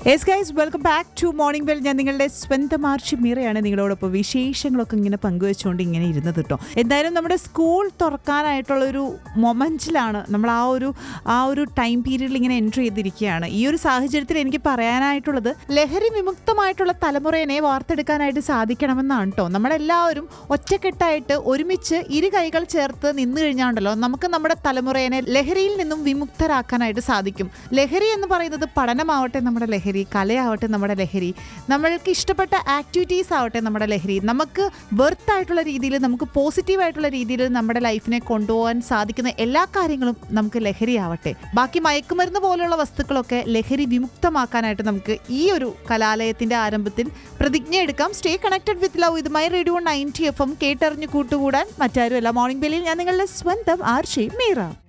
yes guys welcome back to morning well ഞാൻ നിങ്ങളുടെ സ്വന്തം ആർച്ചി മീറയാണ് നിങ്ങളോടൊപ്പം വിശേഷങ്ങളൊക്കെ ഇങ്ങനെ പങ്കുവെച്ചുകൊണ്ട് ഇങ്ങനെ ഇരുന്നത് കേട്ടോ എന്തായാലും നമ്മുടെ സ്കൂൾ തുറക്കാനായിട്ടുള്ള ഒരു മൊമെന്റിലാണ് നമ്മൾ ആ ഒരു ആ ഒരു ടൈം പീരീഡിൽ ഇങ്ങനെ എൻട്രി ചെയ്തിരിക്കുകയാണ് ഈ ഒരു സാഹചര്യത്തിൽ എനിക്ക് പറയാനായിട്ടുള്ളത് ലഹരി വിമുക്തമായിട്ടുള്ള തലമുറയെ വാർത്തെടുക്കാനായിട്ട് സാധിക്കണമെന്നാണ് കേട്ടോ നമ്മളെല്ലാവരും ഒറ്റക്കെട്ടായിട്ട് ഒരുമിച്ച് ഇരു കൈകൾ ചേർത്ത് നിന്നു കഴിഞ്ഞാണ്ടല്ലോ നമുക്ക് നമ്മുടെ തലമുറയെ ലഹരിയിൽ നിന്നും വിമുക്തരാക്കാനായിട്ട് സാധിക്കും ലഹരി എന്ന് പറയുന്നത് പഠനമാവട്ടെ നമ്മുടെ ലഹരി കലയാവട്ടെ നമ്മുടെ ലഹരി നമ്മൾക്ക് ഇഷ്ടപ്പെട്ട ആക്ടിവിറ്റീസ് ആവട്ടെ നമ്മുടെ ലഹരി നമുക്ക് വെർത്ത് ആയിട്ടുള്ള രീതിയിൽ നമുക്ക് പോസിറ്റീവ് ആയിട്ടുള്ള രീതിയിൽ നമ്മുടെ ലൈഫിനെ കൊണ്ടുപോകാൻ സാധിക്കുന്ന എല്ലാ കാര്യങ്ങളും നമുക്ക് ലഹരി ആവട്ടെ ബാക്കി മയക്കുമരുന്ന് പോലുള്ള വസ്തുക്കളൊക്കെ ലഹരി വിമുക്തമാക്കാനായിട്ട് നമുക്ക് ഈ ഒരു കലാലയത്തിന്റെ ആരംഭത്തിൽ പ്രതിജ്ഞ എടുക്കാം സ്റ്റേ കണക്റ്റഡ് വിത്ത് ലവ് ഇത് my radio ninety F M കേട്ടറിഞ്ഞു കൂട്ടുകൂടാൻ മറ്റാരും അല്ല മോർണിംഗ് ബെല്ലിൽ ഞാൻ നിങ്ങളുടെ സ്വന്തം ആർഷി മീറ